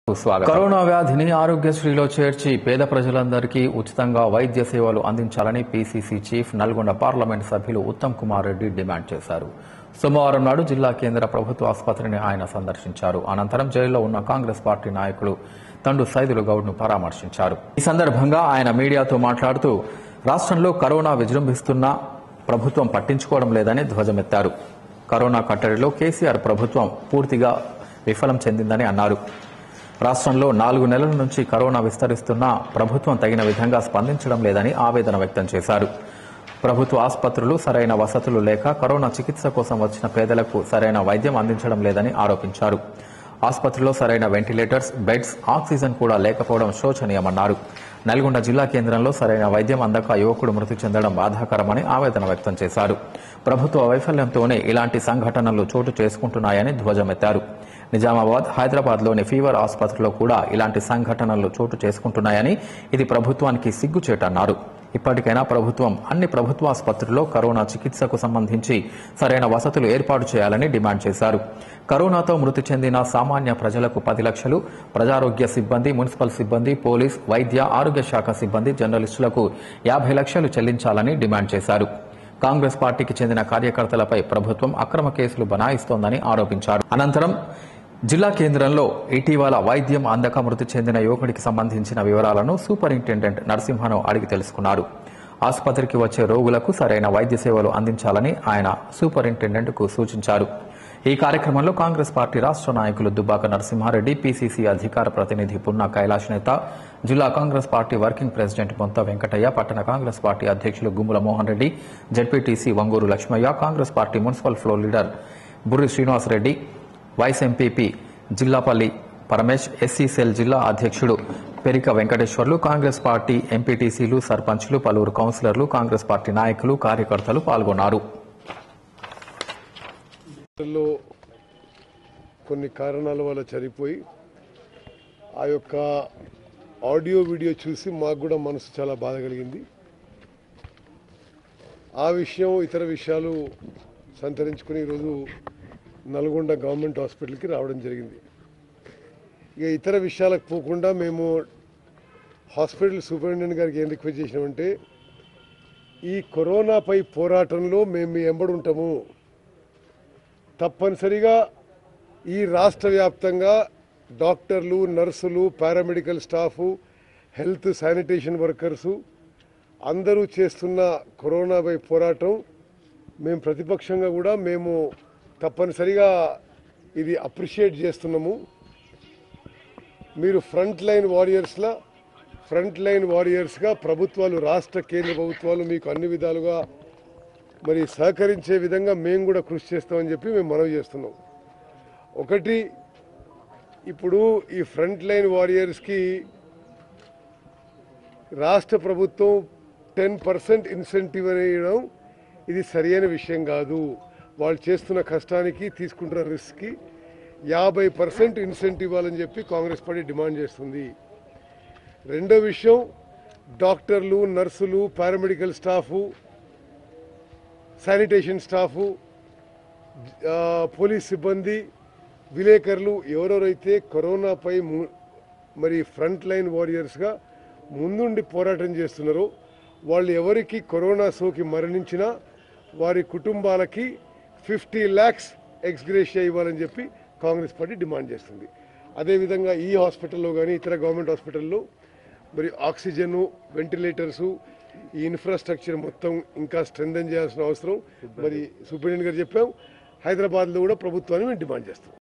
స్వాగతం కరోనా వ్యాధిని ఆరోగ్యశ్రీలో చేర్చి పేద ప్రజలందరికీ ఉచితంగా వైద్య సేవలు అందించాలని పీసీసీ చీఫ్ నల్గొండ పార్లమెంట్ సభ్యులు ఉత్తమ్ కుమార్ రెడ్డి డిమాండ్ చేశారు సోమవారం నాడు జిల్లా కేంద్ర ప్రభుత్వ ఆసుపత్రిని ఆయన సందర్శించారు అనంతరం జైల్లో ఉన్న కాంగ్రెస్ పార్టీ నాయకులు తండు సైదులు గౌడ్ను పరామర్శించారు ఈ సందర్భంగా ఆయన మీడియాతో మాట్లాడుతూ రాష్ట్రంలో కరోనా విజృంభిస్తున్నా ప్రభుత్వం పట్టించుకోవడం లేదని ధ్వజమెత్తారు కరోనా కట్టడిలో కేసీఆర్ ప్రభుత్వం పూర్తిగా విఫలం చెందిందని అన్నారు రాష్ట్రంలో నాలుగు నెలల నుంచి కరోనా విస్తరిస్తున్నా ప్రభుత్వం తగిన విధంగా స్పందించడం లేదని ఆవేదన వ్యక్తం చేశారు ప్రభుత్వ ఆసుపత్రులు సరైన వసతులు లేక కరోనా చికిత్స కోసం వచ్చిన పేదలకు సరైన వైద్యం అందించడం లేదని ఆరోపించారు ఆసుపత్రిలో సరైన వెంటిలేటర్స్ బెడ్స్ ఆక్సిజన్ కూడా లేకపోవడం శోచనీయమన్నారు నల్గొండ జిల్లా కేంద్రంలో సరైన వైద్యం అందక యువకుడు మృతి చెందడం బాధాకరమని ఆవేదన వ్యక్తం చేశారు ప్రభుత్వ వైఫల్యంతోనే ఇలాంటి సంఘటనలు చోటు చేసుకుంటున్నాయని ధ్వజమెత్తారు నిజామాబాద్ హైదరాబాద్లోని ఫీవర్ ఆసుపత్రిలో కూడా ఇలాంటి సంఘటనలు చోటు చేసుకుంటున్నాయని ఇది ప్రభుత్వానికి సిగ్గుచేటన్నారు ఇప్పటికైనా ప్రభుత్వం అన్ని ప్రభుత్వ ఆసుపత్రుల్లో కరోనా చికిత్సకు సంబంధించి సరైన వసతులు ఏర్పాటు చేయాలని డిమాండ్ చేశారు కరోనాతో మృతి చెందిన సామాన్య ప్రజలకు పది లక్షలు ప్రజారోగ్య సిబ్బంది మున్సిపల్ సిబ్బంది పోలీస్ వైద్య ఆరోగ్య శాఖ సిబ్బంది జర్నలిస్టులకు యాభై లక్షలు చెల్లించాలని డిమాండ్ చేశారు కాంగ్రెస్ పార్టీకి చెందిన కార్యకర్తలపై ప్రభుత్వం అక్రమ కేసులు బనాయిస్తోందని ఆరోపించారు అనంతరం జిల్లా కేంద్రంలో ఇటీవల వైద్యం అందక మృతి చెందిన యువకుడికి సంబంధించిన వివరాలను సూపరింటెండెంట్ నరసింహను అడిగి తెలుసుకున్నారు ఆసుపత్రికి వచ్చే రోగులకు సరైన వైద్య సేవలు అందించాలని ఆయన సూపరింటెండెంట్కు సూచించారు ఈ కార్యక్రమంలో కాంగ్రెస్ పార్టీ రాష్ట్ర నాయకులు దుబ్బాక నరసింహారెడ్డి పీసీసీ అధికార ప్రతినిధి పున్నా కైలాష్ నేత జిల్లా కాంగ్రెస్ పార్టీ వర్కింగ్ ప్రెసిడెంట్ బొంత వెంకటయ్య పట్టణ కాంగ్రెస్ పార్టీ అధ్యక్షులు Gummula Mohan Reddy ZPTC Vangur Lakshmaiah Congress party municipal floor leader Burri Srinivasareddy vice MPP Jillapalli Paramesh SC cell జిల్లా అధ్యక్షుడు పెరిక వెంకటేశ్వర్లు కాంగ్రెస్ పార్టీ ఎంపీటీసీలు సర్పంచ్లు పలువురు కౌన్సిలర్లు కాంగ్రెస్ పార్టీ నాయకులు కార్యకర్తలు పాల్గొన్నారు లో కొన్ని కారణాల వల్ల చనిపోయి ఆ యొక్క ఆడియో వీడియో చూసి మాకు కూడా మనసు చాలా బాధ కలిగింది ఆ విషయం ఇతర విషయాలు సంతరించుకుని ఈరోజు నల్గొండ గవర్నమెంట్ హాస్పిటల్కి రావడం జరిగింది ఇక ఇతర విషయాలకు పోకుండా మేము హాస్పిటల్ సూపరింటెండెంట్ గారికి ఏం రిక్వెస్ట్ చేసినామంటే ఈ కరోనాపై పోరాటంలో మేము మీ ఎంబడి ఉంటాము తప్పనిసరిగా ఈ రాష్ట్ర వ్యాప్తంగా డాక్టర్లు నర్సులు paramedical staff health sanitation workers అందరూ చేస్తున్న కరోనాపై పోరాటం మేము ప్రతిపక్షంగా కూడా మేము తప్పనిసరిగా ఇది అప్రిషియేట్ చేస్తున్నాము మీరు ఫ్రంట్ లైన్ వారియర్స్లా ఫ్రంట్ లైన్ వారియర్స్గా ప్రభుత్వాలు రాష్ట్ర కేంద్ర ప్రభుత్వాలు మీకు అన్ని విధాలుగా మరి సహకరించే విధంగా మేము కూడా కృషి చేస్తామని చెప్పి మేము మనవి చేస్తున్నాం ఒకటి ఇప్పుడు ఈ ఫ్రంట్ లైన్ వారియర్స్కి రాష్ట్ర ప్రభుత్వం టెన్ పర్సెంట్ ఇన్సెంటివ్ వేయడం ఇది సరియైన విషయం కాదు వాళ్ళు చేస్తున్న కష్టానికి తీసుకుంటున్న రిస్క్కి యాభై పర్సెంట్ ఇన్సెంటివ్ ఇవ్వాలని చెప్పి కాంగ్రెస్ పార్టీ డిమాండ్ చేస్తుంది రెండో విషయం డాక్టర్లు నర్సులు పారామెడికల్ స్టాఫు శానిటేషన్ స్టాఫు ఆ, పోలీస్ సిబ్బంది విలేకరులు ఎవరెవరైతే కరోనాపై ము- మరి ఫ్రంట్ లైన్ వారియర్స్గా ముందుండి పోరాటం చేస్తున్నారో వాళ్ళు ఎవరికి కరోనా సోకి మరణించినా వారి కుటుంబాలకి ఫిఫ్టీ ల్యాక్స్ ఎక్స్గ్రేషియా ఇవ్వాలని చెప్పి కాంగ్రెస్ పార్టీ డిమాండ్ చేస్తుంది అదేవిధంగా ఈ హాస్పిటల్లో కానీ ఇతర గవర్నమెంట్ హాస్పిటల్లో మరి ఆక్సిజన్ వెంటిలేటర్సు ఈ ఇన్ఫ్రాస్ట్రక్చర్ మొత్తం ఇంకా స్ట్రెంథన్ చేయాల్సిన అవసరం మరి సూపరింటెండెంట్ గారు చెప్పాం హైదరాబాద్లో కూడా ప్రభుత్వాన్ని మేము డిమాండ్ చేస్తాం